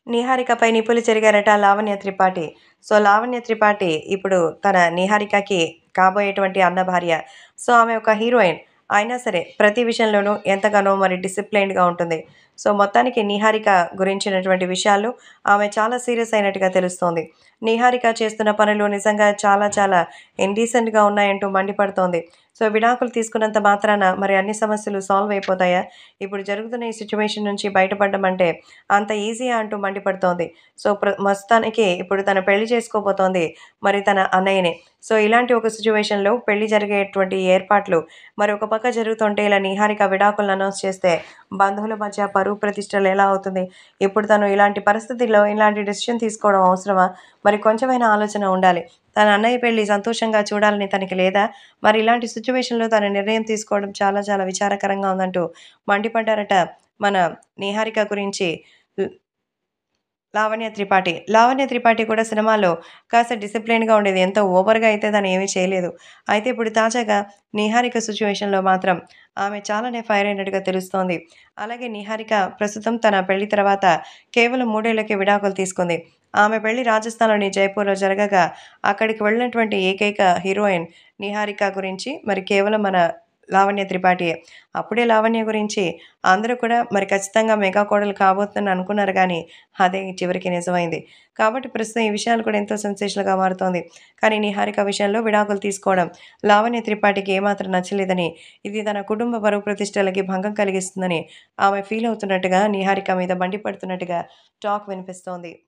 నిహారికపై నిప్పులు చెరిగారట లావణ్య త్రిపాఠి సో లావణ్య త్రిపాఠి ఇప్పుడు తన నిహారికకి కాబోయేటువంటి అన్న భార్య సో ఆమె ఒక హీరోయిన్ అయినా సరే ప్రతి విషయంలోనూ ఎంతగానో మరి డిసిప్లైన్డ్గా ఉంటుంది సో మొత్తానికి నిహారిక గురించినటువంటి విషయాలు ఆమె చాలా సీరియస్ అయినట్టుగా తెలుస్తోంది నిహారిక చేస్తున్న పనులు నిజంగా చాలా చాలా ఇండీసెంట్గా ఉన్నాయంటూ మండిపడుతోంది సో విడాకులు తీసుకున్నంత మాత్రాన మరి అన్ని సమస్యలు సాల్వ్ అయిపోతాయా ఇప్పుడు జరుగుతున్న ఈ సిచ్యువేషన్ నుంచి బయటపడడం అంటే అంత ఈజీ అంటూ మండిపడుతోంది సో ప్ర మొత్తానికి ఇప్పుడు తన పెళ్లి చేసుకోబోతోంది మరి తన అన్నయ్యని సో ఇలాంటి ఒక సిచ్యువేషన్లో పెళ్లి జరిగేటువంటి ఏర్పాట్లు మరి ఒక పక్క జరుగుతుంటే ఇలా నిహారిక విడాకులను అనౌన్స్ చేస్తే బంధువుల మధ్య పరువు ప్రతిష్టలు ఎలా అవుతుంది ఇప్పుడు తను ఇలాంటి పరిస్థితుల్లో ఇలాంటి డెసిషన్ తీసుకోవడం అవసరమా మరి కొంచెమైనా ఆలోచన ఉండాలి తన అన్నయ్య పెళ్లి సంతోషంగా చూడాలని తనకి లేదా మరి ఇలాంటి సిచ్యువేషన్లో తన నిర్ణయం తీసుకోవడం చాలా చాలా విచారకరంగా ఉందంటూ మండిపడ్డారట మన నిహారిక గురించి ల్- లావణ్య త్రిపాఠి లావణ్య త్రిపాఠి కూడా సినిమాలో కాస్త డిసిప్లిన్గా ఉండేది ఎంతో ఓవర్గా అయితే తను ఏమీ చేయలేదు అయితే ఇప్పుడు తాజాగా నిహారిక సిచ్యువేషన్లో మాత్రం ఆమె చాలానే ఫైర్ అయినట్టుగా తెలుస్తోంది అలాగే నిహారిక ప్రస్తుతం తన పెళ్లి తర్వాత కేవలం మూడేళ్లకే విడాకులు తీసుకుంది ఆమె పెళ్లి రాజస్థాన్లోని జైపూర్లో జరగగా అక్కడికి వెళ్ళినటువంటి ఏకైక హీరోయిన్ నిహారిక గురించి మరి కేవలం మన లావణ్య త్రిపాఠియే అప్పుడే లావణ్య గురించి అందరూ కూడా మరి ఖచ్చితంగా మెగా కోడలు కాబోతుందని అనుకున్నారు కానీ అదే చివరికి నిజమైంది కాబట్టి ప్రస్తుతం ఈ విషయాలు కూడా ఎంతో సెన్సేషన్గా మారుతోంది కానీ నిహారిక విషయంలో విడాకులు తీసుకోవడం లావణ్య త్రిపాఠికి ఏమాత్రం నచ్చలేదని ఇది తన కుటుంబ పరువు ప్రతిష్టలకి భంగం కలిగిస్తుందని ఆమె ఫీల్ అవుతున్నట్టుగా నిహారిక మీద మండిపడుతున్నట్టుగా టాక్ వినిపిస్తోంది